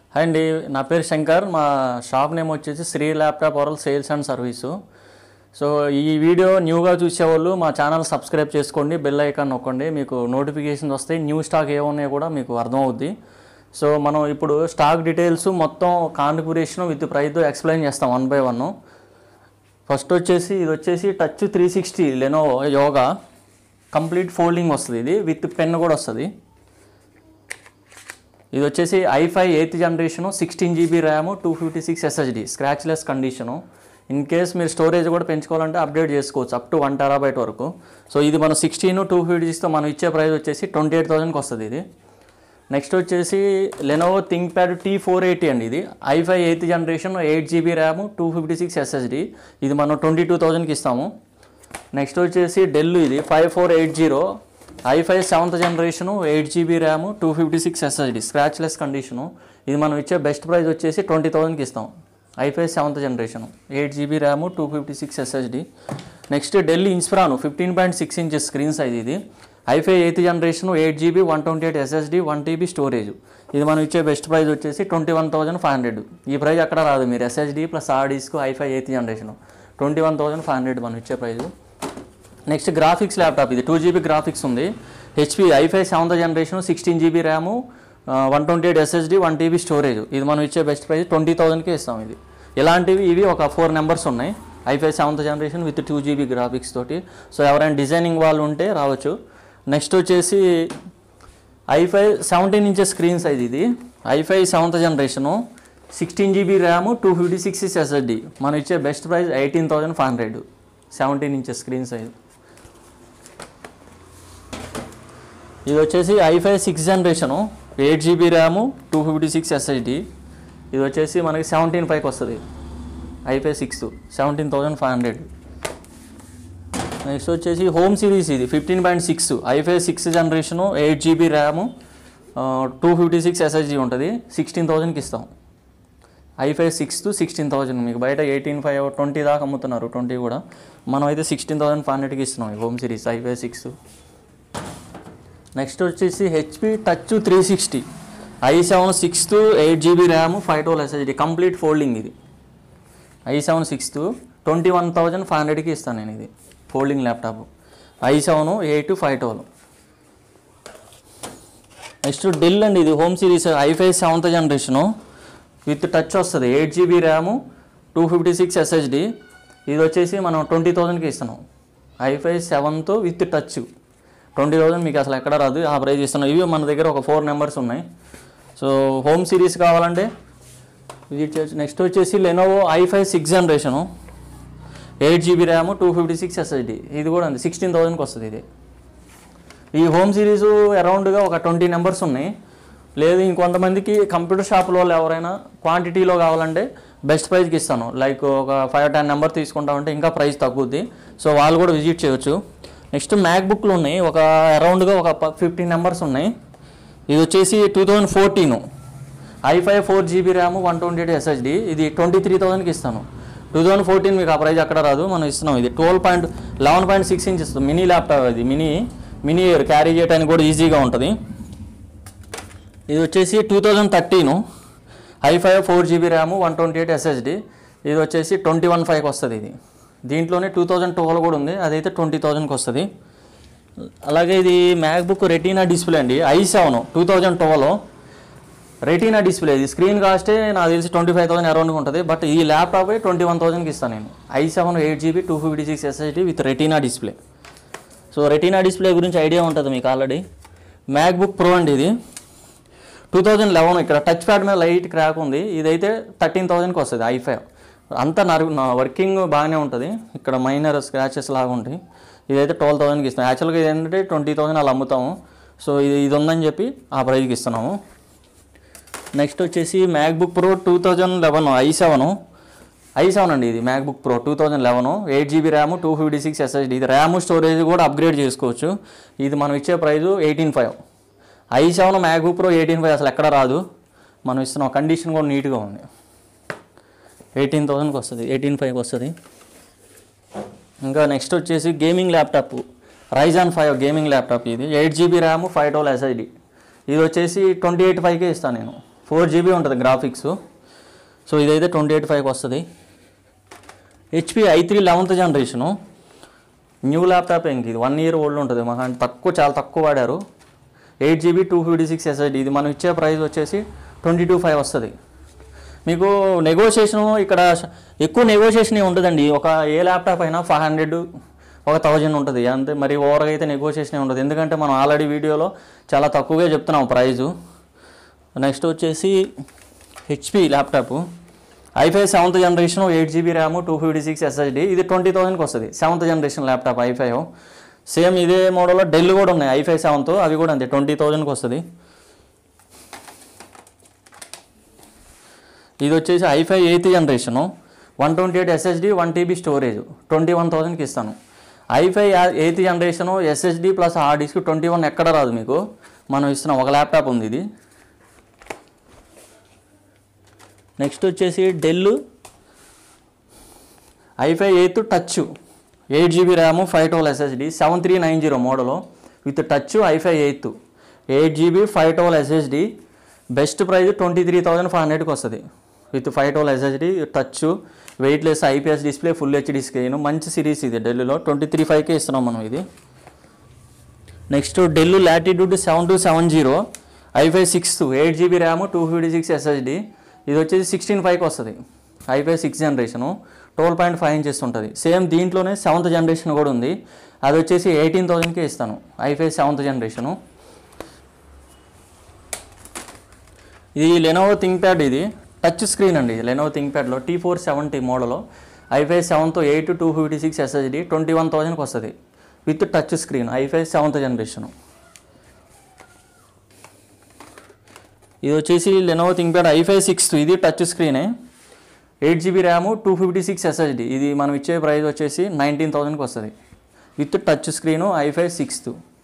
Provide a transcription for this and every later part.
hi అండి నా పేరు శంకర్ మా షాప్ నేమ్ వచ్చేసి Shri laptop world sales and service so ఈ వీడియో న్యూగా చూసేవాళ్ళు మా ఛానల్ సబ్స్క్రైబ్ చేసుకోండి బెల్ ఐకాన్ నొక్కండి మీకు నోటిఫికేషన్స్ వస్తాయి న్యూ స్టాక్ ఏమున్నాయో కూడా మీకు అర్థమవుద్ది సో మనం ఇప్పుడు స్టాక్ డీటెయిల్స్ మొత్తం కాన్ఫిగరేషన్ విత్ ప్రైస్ ఎక్స్ప్లెయిన్ చేస్తాం వన్ బై వన్ ఫస్ట్ వచ్చేసి ఇది వచ్చేసి touch three sixty Lenovo Yoga complete folding వస్తుంది ఇది విత్ పెన్ కూడా వస్తుంది ఇది వచ్చేసి I five eighth generation sixteen GB RAM two fifty six SSD scratchless condition in case మీరు స్టోరేజ్ కూడా పెంచుకోవాలంటే అప్డేట్ చేసుకోవచ్చు అప్ టు వన్ టెరాబైట్ వరకు సో ఇది మనం సిక్స్టీన్ టూ ఫిఫ్టీ సిక్స్తో మనం ఇచ్చే ప్రైస్ వచ్చేసి ట్వంటీ ఎయిట్ థౌసండ్కి వస్తుంది ఇది నెక్స్ట్ వచ్చేసి Lenovo think pad T four eighty అండి ఇది I five eighth generation eight GB RAM two fifty six SSD ఇది మనం ట్వంటీ టూ థౌజండ్కి ఇస్తాము నెక్స్ట్ వచ్చేసి డెల్ ఇది five four eight zero I five seventh generation eight GB RAM two fifty six SSD scratchless condition ఇది మనం ఇచ్చే best price వచ్చేసి ట్వంటీ థౌసండ్కి ఇస్తాం I five seventh generation eight GB RAM two fifty six SSD next Dell Inspiron fifteen point six inches screen size ఇది I five eighth generation eight GB one twenty eight SSD one TB storage ఇది మనం ఇచ్చే best price వచ్చేసి twenty one thousand five hundred ఈ price అక్కడ రాదు మీరు SSD plus ఆర్డీస్కు I five eighth generation twenty one thousand five hundred మనం ఇచ్చే ప్రైస్ నెక్స్ట్ గ్రాఫిక్స్ ల్యాప్టాప్ ఇది టూ జీబీ గ్రాఫిక్స్ ఉంది HP I five seventh generation sixteen GB RAM one twenty eight SSD one TB storage ఇది మనం ఇచ్చే best price twenty థౌసండ్కి ఇస్తాం ఇది ఇలాంటివి ఇవి ఒక ఫోర్ నెంబర్స్ ఉన్నాయి I five seventh generation with two GB graphics తోటి సో ఎవరైనా డిజైనింగ్ వాళ్ళు ఉంటే రావచ్చు నెక్స్ట్ వచ్చేసి I five seventeen inches screen size ఇది ఐఫై seventh generation sixteen GB RAM two fifty six SSD మనం ఇచ్చే best price eighteen thousand five hundred seventeen inches screen size ఇది వచ్చేసి I five six generation eight GB RAM two fifty six SSD ఇది వచ్చేసి మనకి seventeen ఫైవ్కి వస్తుంది ఐఫై six seventeen thousand five hundred next వచ్చేసి హోమ్ సిరీస్ ఇది fifteen point six I five six generation eight GB RAM two fifty six SSD ఉంటుంది sixteen థౌజండ్కి ఇస్తాం I five six to sixteen thousand మీకు బయట ఎయిటీన్ ఫైవ్ ట్వంటీ దాకా అమ్ముతున్నారు ట్వంటీ కూడా మనం అయితే సిక్స్టీన్ థౌసండ్ ఫైవ్ హండ్రెడ్కి ఇస్తున్నాం ఈ home series I five six next వచ్చేసి HP touch three sixty I seven six to eight GB RAM five twelve SSD complete folding ఇది I seven six to twenty one thousand five హండ్రెడ్కి ఇస్తాను నేను ఇది folding laptop I seven eight five twelve next Dell అండి ఇది home series I five seventh generation with touch వస్తుంది eight GB RAM two fifty six SSD ఇది వచ్చేసి మనం ట్వంటీ థౌజండ్కి ఇస్తున్నాం I five seventh with touch twenty thousand మీకు అసలు ఎక్కడ రాదు ఆ ప్రైస్ ఇస్తున్నాం ఇవి మన దగ్గర ఒక ఫోర్ నెంబర్స్ ఉన్నాయి సో హోమ్ సిరీస్ కావాలంటే విజిట్ చేయొచ్చు నెక్స్ట్ వచ్చేసి Lenovo I five six generation eight GB RAM two fifty six SSD ఇది కూడా అంతే సిక్స్టీన్ థౌసండ్కి వస్తుంది ఇది ఈ హోమ్ సిరీస్ అరౌండ్గా ఒక ట్వంటీ నెంబర్స్ ఉన్నాయి లేదు ఇంకొంతమందికి కంప్యూటర్ షాప్ వాళ్ళు ఎవరైనా క్వాంటిటీలో కావాలంటే బెస్ట్ ప్రైస్కి ఇస్తాను లైక్ ఒక ఫైవ్ టెన్ నెంబర్ తీసుకుంటామంటే ఇంకా ప్రైస్ తగ్గుద్ది సో వాళ్ళు కూడా విజిట్ చేయొచ్చు నెక్స్ట్ మ్యాక్ బుక్లు ఉన్నాయి ఒక అరౌండ్గా ఒక ఫిఫ్టీన్ నెంబర్స్ ఉన్నాయి ఇది వచ్చేసి two thousand fourteen I five four GB RAM one twenty eight SSD ఇది ట్వంటీ త్రీ థౌసండ్కి ఇస్తాను టూ థౌజండ్ ఫోర్టీన్ మీకు ఆ ప్రైస్ అక్కడ రాదు మనం ఇస్తున్నాం ఇది twelve point eleven point six inches mini laptop ఇది మినీ మినీ క్యారీ చేయడానికి కూడా ఈజీగా ఉంటుంది ఇది వచ్చేసి two thousand thirteen I five four GB RAM one twenty eight SSD ఇది వచ్చేసి ట్వంటీ వన్ ఫైవ్కి వస్తుంది ఇది దీంట్లోనే టూ థౌజండ్ ట్వెల్వ్ కూడా ఉంది అదైతే ట్వంటీ థౌజండ్కి వస్తుంది అలాగే ఇది మ్యాక్బుక్ రెటీనా డిస్ప్లే అండి I seven two thousand twelve retina display ఇది స్క్రీన్ కాస్టే నాకు తెలిసి ట్వంటీ ఫైవ్ థౌసండ్ అరౌండ్గా ఉంటుంది బట్ ఈ ల్యాప్టాప్ ట్వంటీ వన్ థౌసండ్కి ఇస్తాను నేను I seven eight GB two fifty six SSD with retina display so retina display గురించి ఐడియా ఉంటుంది మీకు ఆల్రెడీ మ్యాక్బుక్ ప్రో అండి ఇది టూ థౌజండ్ లెవెన్ ఇక్కడ టచ్ ప్యాడ్ మీద లైట్ క్రాక్ ఉంది ఇదైతే థర్టీన్ థౌసండ్కి వస్తుంది ఐ ఫైవ్ అంతా నరు వర్కింగ్ బాగానే ఉంటుంది ఇక్కడ మైనర్ స్క్రాచెస్ లాగా ఉంటాయి ఇదైతే ట్వెల్వ్ థౌసండ్కి ఇస్తాం యాక్చువల్గా ఇది ఏంటంటే ట్వంటీ థౌసండ్ అలా అమ్ముతాము సో ఇది ఇది ఉందని చెప్పి ఆ ప్రైస్కి ఇస్తున్నాము నెక్స్ట్ వచ్చేసి MacBook pro two thousand eleven I seven I seven అండి ఇది MacBook pro two thousand eleven eight GB RAM two fifty six SSD ఇది ర్యామ్ స్టోరేజ్ కూడా అప్గ్రేడ్ చేసుకోవచ్చు ఇది మనం ఇచ్చే price eighteen five I seven MacBook Pro eighteen five అసలు ఎక్కడ రాదు మనం ఇస్తున్న కండిషన్ కూడా నీట్గా ఉంది ఎయిటీన్ థౌసండ్కి వస్తుంది ఎయిటీన్ ఫైవ్కి వస్తుంది ఇంకా నెక్స్ట్ వచ్చేసి gaming laptop Ryzen five gaming laptop ఇది eight GB RAM five twelve SSD ఇది వచ్చేసి ట్వంటీ ఎయిట్ ఫైవ్కే ఇస్తాను నేను ఫోర్ జీబీ ఉంటుంది గ్రాఫిక్స్ సో ఇదైతే ట్వంటీ ఎయిట్ ఫైవ్కి వస్తుంది HP i three eleventh generation new laptop ఇంక ఇది వన్ ఇయర్ ఓల్డ్ ఉంటుంది మహా అంటే తక్కువ చాలా తక్కువ వాడారు eight GB two fifty six SSD ఇది మనం ఇచ్చే ప్రైస్ వచ్చేసి ట్వంటీ టూ ఫైవ్ వస్తుంది మీకు నెగోషియేషన్ ఇక్కడ ఎక్కువ నెగోషియేషన్ ఉండదండి ఒక ఏ ల్యాప్టాప్ అయినా ఫైవ్ హండ్రెడ్ ఒక థౌజండ్ ఉంటుంది అంతే మరి ఓవర్గా అయితే నెగోషియేషన్ ఉండదు ఎందుకంటే మనం ఆల్రెడీ వీడియోలో చాలా తక్కువగా చెప్తున్నాం ప్రైజు నెక్స్ట్ వచ్చేసి HP laptop i five seventh generation eight GB RAM two fifty six SSD ఇది ట్వంటీ థౌసండ్కి వస్తుంది seventh generation laptop i five same ఇదే మోడల్లో డెల్ కూడా ఉన్నాయి ఐఫై సెవెంత్ అవి కూడా అంతే ట్వంటీ థౌజండ్కి వస్తుంది ఇది వచ్చేసి i five eighth generation one twenty eight SSD one TB storage twenty one థౌసండ్కి ఇస్తాను i five eighth generation SSD plus hard disk twenty one ఎక్కడ రాదు మీకు మనం ఇస్తున్నాం ఒక ల్యాప్టాప్ ఉంది ఇది నెక్స్ట్ వచ్చేసి Dell i five eighth touch eight GB RAM five twelve SSD seven three nine zero model with touch i five eighth eight GB five twelve SSD best price twenty three thousand five హండ్రెడ్కి వస్తుంది with five twelve SSD touch weightless IPS display full HD screen మంచి series ఇది ఢిల్లీలో twenty three ఫైవ్కే ఇస్తున్నాం మనం ఇది next Dell Latitude seven two seven zero i five six eight GB RAM two fifty six SSD ఇది వచ్చేసి సిక్స్టీన్ ఫైవ్కి వస్తుంది ఐఫై six generation twelve point five inches ఉంటుంది సేమ్ దీంట్లోనే సెవెంత్ జనరేషన్ కూడా ఉంది అది వచ్చేసి ఎయిటీన్ థౌజండ్కే ఇస్తాను ఐఫై సెవెంత్ జనరేషను ఇది లెనోవో థింక్ ప్యాడ్ ఇది టచ్ స్క్రీన్ అండి లెనోవో థింక్ ప్యాడ్లో T four seventy model i five seventh eight two fifty six SSD twenty one థౌజండ్కి వస్తుంది with touch screen i five seventh generation ఇది వచ్చేసి Lenovo think pad i five six ఇది touch స్క్రీనే eight GB RAM two fifty six SSD ఇది మనం ఇచ్చే price వచ్చేసి నైన్టీన్ థౌజండ్కి వస్తుంది with touch screen i five sixth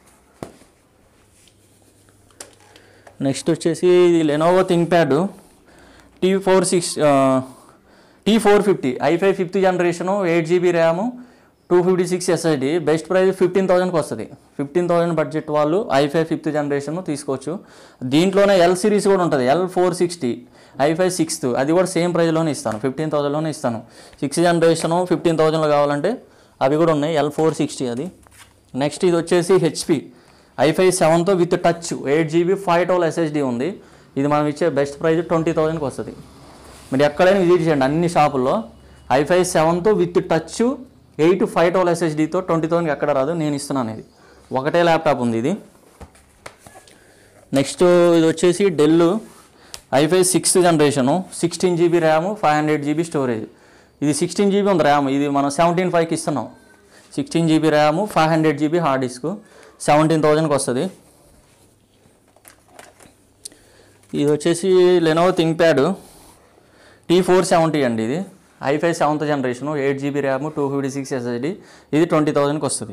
next వచ్చేసి ఇది Lenovo think pad T four six T four fifty i five fifth generation eight GB RAM two fifty six SSD best price fifteen థౌసండ్కి వస్తుంది ఫిఫ్టీన్ థౌసండ్ బడ్జెట్ వాళ్ళు ఐఫై fifth generation తీసుకోవచ్చు దీంట్లోనే L series కూడా ఉంటుంది L four sixty i five sixth అది కూడా same ప్రైస్లోనే ఇస్తాను ఫిఫ్టీన్ థౌసండ్లోనే ఇస్తాను సిక్స్ జనరేషను ఫిఫ్టీన్ థౌసండ్లో కావాలంటే అవి కూడా ఉన్నాయి ఎల్ ఫోర్ సిక్స్టీ అది నెక్స్ట్ ఇది వచ్చేసి హెచ్పి ఐఫై సెవెన్తో with touch eight GB five twelve SSD ఉంది ఇది మనం ఇచ్చే బెస్ట్ ప్రైస్ ట్వంటీ థౌసండ్కి వస్తుంది మీరు ఎక్కడైనా విజిట్ చేయండి అన్ని షాపుల్లో ఐఫై సెవెన్తో with touch eight five twelve ఎస్ఎస్డితో ట్వంటీ థౌసండ్కి ఎక్కడ రాదు నేను ఇస్తున్నాను ఇది ఒకటే ల్యాప్టాప్ ఉంది ఇది నెక్స్ట్ ఇది వచ్చేసి Dell i five sixth generation sixteen GB RAM five hundred GB storage ఇది సిక్స్టీన్ జీబీ ఉంది ర్యామ్ ఇది మనం సెవెంటీన్ ఫైవ్కి ఇస్తున్నాం sixteen GB RAM five hundred GB hard disk seventeen థౌజండ్కి వస్తుంది ఇది వచ్చేసి Lenovo think pad T four seventy అండి ఇది ఐఫై seventh generation eight GB RAM two fifty six SSD ఇది ట్వంటీ థౌజండ్కి వస్తుంది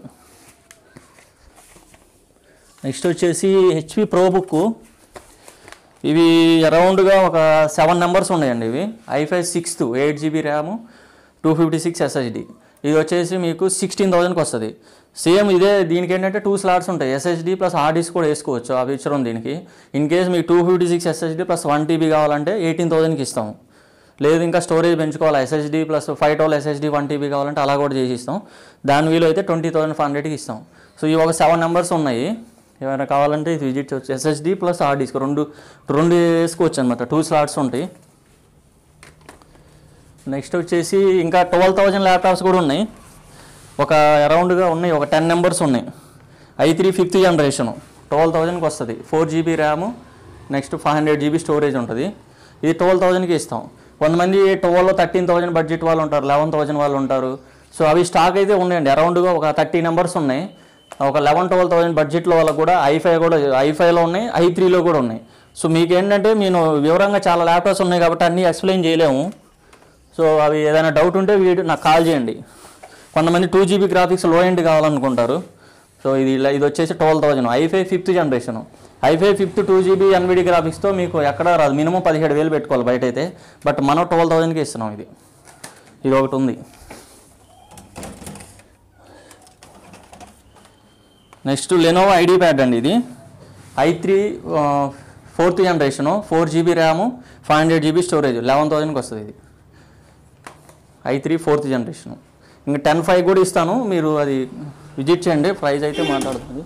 నెక్స్ట్ వచ్చేసి హెచ్పి ప్రో బుక్ ఇవి అరౌండ్గా ఒక సెవెన్ నెంబర్స్ ఉన్నాయండి ఇవి i five sixth eight GB RAM two fifty six SSD ఇది వచ్చేసి మీకు సిక్స్టీన్ థౌజండ్కి వస్తుంది సేమ్ ఇదే దీనికి ఏంటంటే టూ స్లాట్స్ ఉంటాయి ఎస్ఎస్డి ప్లస్ హార్డ్ డిస్క్ కూడా వేసుకోవచ్చు ఆ ఫీచర్ ఉంది దీనికి ఇన్ కేస్ మీకు two fifty six SSD plus one TB కావాలంటే ఎయిటీన్ థౌసండ్కి ఇస్తాము లేదు ఇంకా స్టోరేజ్ పెంచుకోవాలి SSD plus five twelve SSD one TB కావాలంటే అలా కూడా చేసి ఇస్తాం దాని వీలు అయితే ట్వంటీ థౌసండ్ ఫైవ్ హండ్రెడ్కి ఇస్తాం సో ఇవి ఒక సెవెన్ నెంబర్స్ ఉన్నాయి ఏమైనా కావాలంటే ఇది విజిట్ చేయవచ్చు ఎస్ఎస్డి ప్లస్ హార్డ్ డిస్క్ రెండు రెండు వేసుకోవచ్చు అనమాట టూ స్లాట్స్ ఉంటాయి నెక్స్ట్ వచ్చేసి ఇంకా ట్వెల్వ్ థౌజండ్ ల్యాప్టాప్స్ కూడా ఉన్నాయి ఒక అరౌండ్గా ఉన్నాయి ఒక టెన్ నెంబర్స్ ఉన్నాయి i three fifth generation twelve థౌజండ్కి వస్తుంది four GB RAM next five hundred GB storage ఉంటుంది ఇది ట్వెల్వ్ థౌజండ్కి ఇస్తాం కొంతమంది ట్వెల్వ్ థర్టీన్ థౌజండ్ బడ్జెట్ వాళ్ళు ఉంటారు లెవెన్ థౌజండ్ వాళ్ళు ఉంటారు సో అవి స్టాక్ అయితే ఉన్నాయండి అరౌండ్గా ఒక థర్టీ నెంబర్స్ ఉన్నాయి ఒక లెవెన్ ట్వెల్వ్ థౌసండ్ బడ్జెట్లో వాళ్ళకు కూడా ఐఫై కూడా ఐఫైలో ఉన్నాయి ఐ త్రీలో కూడా ఉన్నాయి సో మీకు ఏంటంటే నేను వివరంగా చాలా ల్యాప్టాప్స్ ఉన్నాయి కాబట్టి అన్నీ ఎక్స్ప్లెయిన్ చేయలేము సో అవి ఏదైనా డౌట్ ఉంటే వీడియో నాకు కాల్ చేయండి కొంతమంది two GB graphics low end కావాలనుకుంటారు సో ఇది ఇలా ఇది వచ్చేసి twelve thousand I five fifth generation I five fifth two GB Nvidia గ్రాఫిక్స్తో మీకు ఎక్కడ రాదు మినిమం పదిహేడు వేలు పెట్టుకోవాలి బయట అయితే బట్ మనం ట్వెల్వ్ థౌజండ్కి ఇస్తున్నాం ఇది ఇది ఒకటి ఉంది నెక్స్ట్ లెనోవో ఐడి ప్యాడ్ అండి ఇది i three fourth generation four GB RAM five hundred GB storage eleven థౌజండ్కి వస్తుంది ఇది ఐ త్రీ ఫోర్త్ జనరేషన్ ఇంకా టెన్ ఫైవ్ కూడా ఇస్తాను మీరు అది విజిట్ చేయండి ప్రైస్ అయితే మాట్లాడుతుంది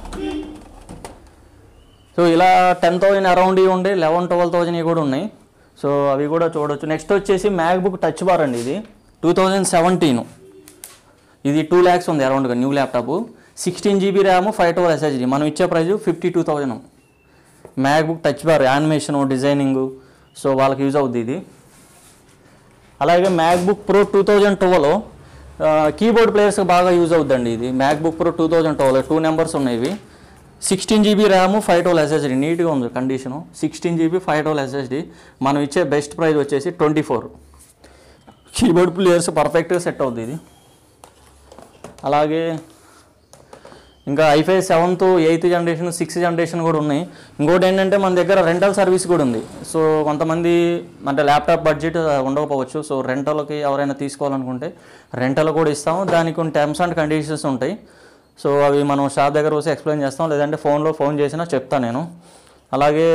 సో ఇలా టెన్ థౌజండ్ అరౌండ్ ఇవి ఉండే లెవెన్ ట్వెల్వ్ థౌజండ్ కూడా ఉన్నాయి సో అవి కూడా చూడొచ్చు నెక్స్ట్ వచ్చేసి మ్యాక్బుక్ టచ్ బార్ అండి ఇది టూ థౌజండ్ సెవెంటీన్ ఇది టూ ల్యాక్స్ ఉంది అరౌండ్గా new laptop sixteen GB RAM five twelve SSD మనం ఇచ్చే price fifty two thousand MacBook touch bar animation designing so వాళ్ళకి యూజ్ అవుద్ది ఇది అలాగే MacBook pro two thousand twelve keyboard players బాగా యూజ్ అవుద్దండి ఇది MacBook pro two thousand twelve two numbers ఉన్నాయి ఇవి sixteen GB RAM five twelve SSD నీట్గా ఉంది condition sixteen GB five twelve SSD మనం ఇచ్చే బెస్ట్ ప్రైస్ వచ్చేసి ట్వంటీ ఫోర్ కీబోర్డ్ ప్లేయర్స్ పర్ఫెక్ట్గా సెట్ అవుద్ది ఇది అలాగే ఇంకా i five seventh eighth generation sixth generation కూడా ఉన్నాయి ఇంకోటి ఏంటంటే మన దగ్గర రెంటల్ సర్వీస్ కూడా ఉంది సో కొంతమంది అంటే ల్యాప్టాప్ బడ్జెట్ ఉండకపోవచ్చు సో రెంటల్కి ఎవరైనా తీసుకోవాలనుకుంటే రెంటల్ కూడా ఇస్తాం దానికి కొన్ని టర్మ్స్ అండ్ కండిషన్స్ ఉంటాయి సో అవి మనం షాప్ దగ్గర వచ్చి ఎక్స్ప్లెయిన్ చేస్తాం లేదంటే ఫోన్లో ఫోన్ చేసినా చెప్తాను నేను అలాగే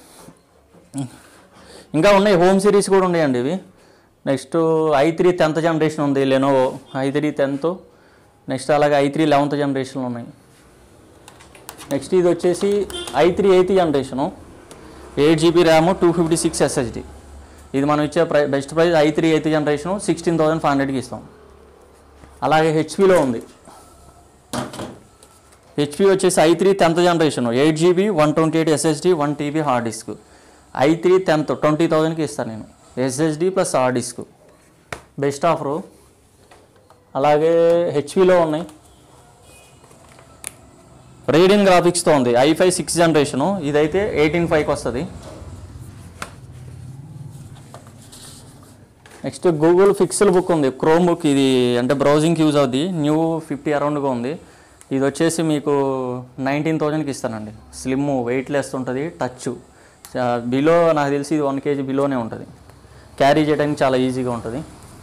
ఇంకా ఉన్నాయి హోమ్ సిరీస్ కూడా ఉన్నాయండి ఇవి next i three tenth generation ఉంది Lenovo i three tenth next అలాగే ఐ త్రీ లెవెన్త్ జనరేషన్లో ఉన్నాయి నెక్స్ట్ ఇది వచ్చేసి i three eighth generation eight GB RAM two fifty six SSD ఇది మనం ఇచ్చే ప్రై best price i three eighth generation sixteen thousand five హండ్రెడ్కి ఇస్తాం అలాగే హెచ్పిలో ఉంది హెచ్పి వచ్చేసి i three tenth generation eight GB one twenty eight SSD one TB hard disk I three tenth twenty థౌజండ్కి ఇస్తాను నేను SSD plus hard disk best offer అలాగే హెచ్పిలో ఉన్నాయి రీడింగ్ గ్రాఫిక్స్తో ఉంది ఐ ఫైవ్ సిక్స్ జనరేషను ఇదైతే ఎయిటీన్ ఫైవ్కి వస్తుంది నెక్స్ట్ గూగుల్ ఫిక్సెల్ బుక్ ఉంది క్రోమ్ బుక్ ఇది అంటే బ్రౌజింగ్కి యూజ్ అవుద్ది న్యూ ఫిఫ్టీ అరౌండ్గా ఉంది ఇది వచ్చేసి మీకు నైన్టీన్ థౌజండ్కి ఇస్తానండి స్లిమ్ వెయిట్ లెస్ ఉంటుంది టచ్ బిలో నాకు తెలిసి ఇది వన్ కేజీ బిలోనే ఉంటుంది క్యారీ చేయడానికి చాలా ఈజీగా ఉంటుంది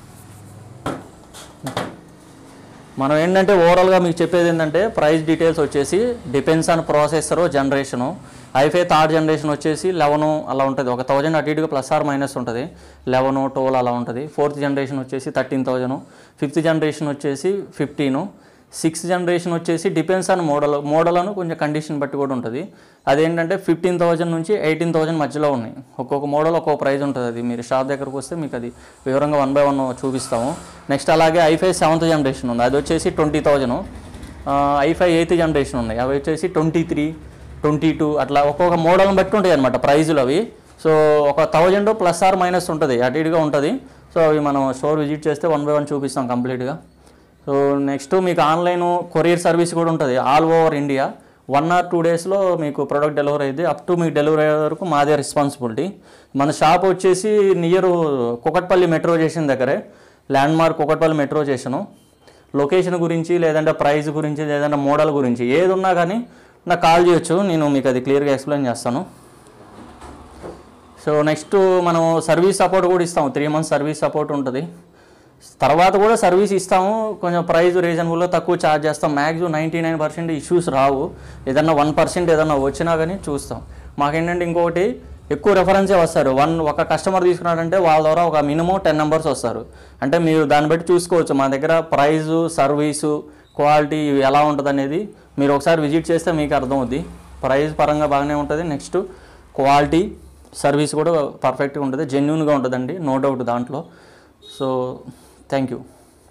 మనం ఏంటంటే ఓవరాల్గా మీకు చెప్పేది ఏంటంటే ప్రైస్ డీటెయిల్స్ వచ్చేసి depends on processor generation i five third generation వచ్చేసి లెవెన్ అలా ఉంటుంది ఒక థౌజండ్ అటు ఇటుగా ప్లస్ ఆర్ మైనస్ ఉంటుంది లెవెన్ ట్వెల్వ్ అలా ఉంటుంది ఫోర్త్ జనరేషన్ వచ్చేసి థర్టీన్ థౌజండ్ ఫిఫ్త్ జనరేషన్ వచ్చేసి ఫిఫ్టీను సిక్స్త్ జనరేషన్ వచ్చేసి డిపెండ్స్ ఆన్ మోడల్ మోడల్ అను కొంచెం కండిషన్ బట్టి కూడా ఉంటుంది అదేంటంటే ఫిఫ్టీన్ థౌజండ్ నుంచి ఎయిటీన్ థౌజండ్ మధ్యలో ఉన్నాయి ఒక్కొక్క మోడల్ ఒక్కొక్క ప్రైస్ ఉంటుంది అది మీరు షాప్ దగ్గరకు వస్తే మీకు అది వివరంగా వన్ బై వన్ చూపిస్తాము నెక్స్ట్ అలాగే ఐఫై సెవెంత్ జనరేషన్ ఉంది అది వచ్చేసి twenty thousand i five eighth generation ఉన్నాయి అవి వచ్చేసి ట్వంటీ త్రీ ట్వంటీ టూ అట్లా ఒక్కొక్క మోడల్ని బట్టి ఉంటాయి అనమాట ప్రైజులు అవి సో ఒక థౌజండ్ ప్లస్ ఆర్ మైనస్ ఉంటుంది అటు ఇటుగా ఉంటుంది సో అవి మనం స్టోర్ విజిట్ చేస్తే వన్ బై వన్ చూపిస్తాం కంప్లీట్గా సో నెక్స్ట్ మీకు ఆన్లైన్ కొరియర్ సర్వీస్ కూడా ఉంటుంది all over India one or two డేస్లో మీకు ప్రోడక్ట్ డెలివరీ అయితే అప్ టు మీకు డెలివరీ అయ్యే వరకు మాదే రెస్పాన్సిబిలిటీ మన షాప్ వచ్చేసి నియర్ కుకట్పల్లి మెట్రో స్టేషన్ దగ్గరే landmark Kukatpally metro station location గురించి లేదంటే ప్రైస్ గురించి లేదంటే మోడల్ గురించి ఏది ఉన్నా కానీ నాకు కాల్ చేయొచ్చు నేను మీకు అది క్లియర్గా ఎక్స్ప్లెయిన్ చేస్తాను సో నెక్స్ట్ మనం సర్వీస్ సపోర్ట్ కూడా ఇస్తాము త్రీ మంత్స్ సర్వీస్ సపోర్ట్ ఉంటుంది తర్వాత కూడా సర్వీస్ ఇస్తాము కొంచెం ప్రైస్ రీజనబుల్లో తక్కువ ఛార్జ్ చేస్తాం maximum ninety nine percent issues రావు ఏదన్నా వన్ పర్సెంట్ ఏదన్నా వచ్చినా కానీ చూస్తాం మాకేంటంటే ఇంకొకటి ఎక్కువ రెఫరెన్సే వస్తారు వన్ ఒక కస్టమర్ తీసుకున్నాడంటే వాళ్ళ ద్వారా ఒక మినిమం టెన్ నెంబర్స్ వస్తారు అంటే మీరు దాన్ని బట్టి చూసుకోవచ్చు మా దగ్గర ప్రైజు సర్వీసు క్వాలిటీ ఇవి ఎలా ఉంటుంది అనేది మీరు ఒకసారి విజిట్ చేస్తే మీకు అర్థమవుద్ది ప్రైస్ పరంగా బాగానే ఉంటుంది నెక్స్ట్ క్వాలిటీ సర్వీస్ కూడా పర్ఫెక్ట్గా ఉంటుంది జెన్యున్గా ఉంటుందండి నో డౌట్ దాంట్లో సో థ్యాంక్ యూ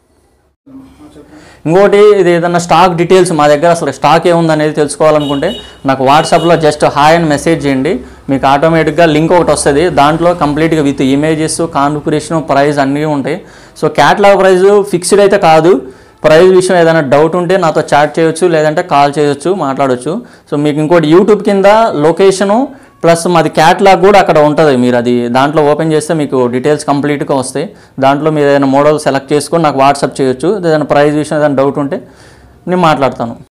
ఇంకోటి ఇది ఏదన్నా స్టాక్ డీటెయిల్స్ మా దగ్గర అసలు స్టాక్ ఏముంది అనేది తెలుసుకోవాలనుకుంటే నాకు వాట్సాప్లో జస్ట్ హాయ్ అని మెసేజ్ చేయండి మీకు ఆటోమేటిక్గా లింక్ ఒకటి వస్తుంది దాంట్లో కంప్లీట్గా విత్ ఇమేజెస్ కాన్ఫిగరేషన్ ప్రైస్ అన్నీ ఉంటాయి సో క్యాట్లాగ్ ప్రైస్ ఫిక్స్డ్ అయితే కాదు ప్రైస్ విషయం ఏదైనా డౌట్ ఉంటే నాతో చాట్ చేయొచ్చు లేదంటే కాల్ చేయొచ్చు మాట్లాడొచ్చు సో మీకు ఇంకోటి యూట్యూబ్ కింద లొకేషను ప్లస్ మాది క్యాట్లాగ్ కూడా అక్కడ ఉంటుంది మీరు అది దాంట్లో ఓపెన్ చేస్తే మీకు డీటెయిల్స్ కంప్లీట్గా వస్తాయి దాంట్లో మీరు ఏదైనా మోడల్ సెలెక్ట్ చేసుకొని నాకు వాట్సాప్ చేయొచ్చు ఏదైనా ప్రైస్ విషయం ఏదైనా డౌట్ ఉంటే నేను మాట్లాడతాను